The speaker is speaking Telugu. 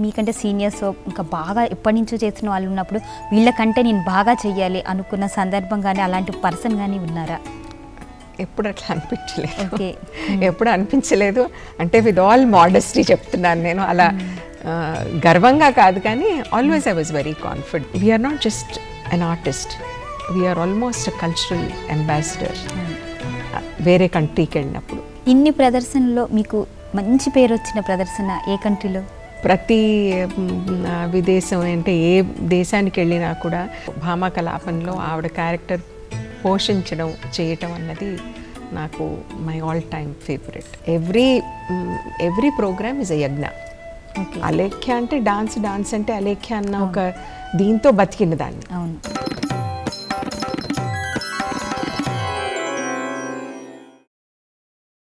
మీకంటే సీనియర్స్ ఇంకా బాగా ఎప్పటి నుంచో చేసిన వాళ్ళు ఉన్నప్పుడు వీళ్ళకంటే నేను బాగా చెయ్యాలి అనుకున్న సందర్భం కానీ అలాంటి పర్సన్ కానీ ఉన్నారా ఎప్పుడు అట్లా అనిపించలేదు ఓకే ఎప్పుడు అనిపించలేదు అంటే విత్ ఆల్ మోడెస్టీ చెప్తున్నాను నేను అలా ఆ, గర్వంగా కాదు కానీ always I was very confident we're not just an artist we're almost cultural ambassador వేరే కంట్రీకి వెళ్ళినప్పుడు ఇన్ని ప్రదర్శనలో మీకు మంచి పేరు వచ్చిన ప్రదర్శన ఏ కంట్రీలో ప్రతి మ్, ఆ, విదేశం అంటే ఏ దేశానికి వెళ్ళినా కూడా భామా కలాపంలో ఆవిడ క్యారెక్టర్ పోషించడం చేయటం అన్నది నాకు my all time favourite every every programme is a Yagna okay Alekhya అంటే డాన్స్ డాన్స్ అంటే అలేఖ్య అన్న ఒక దీంతో బతికిన దాన్ని అవును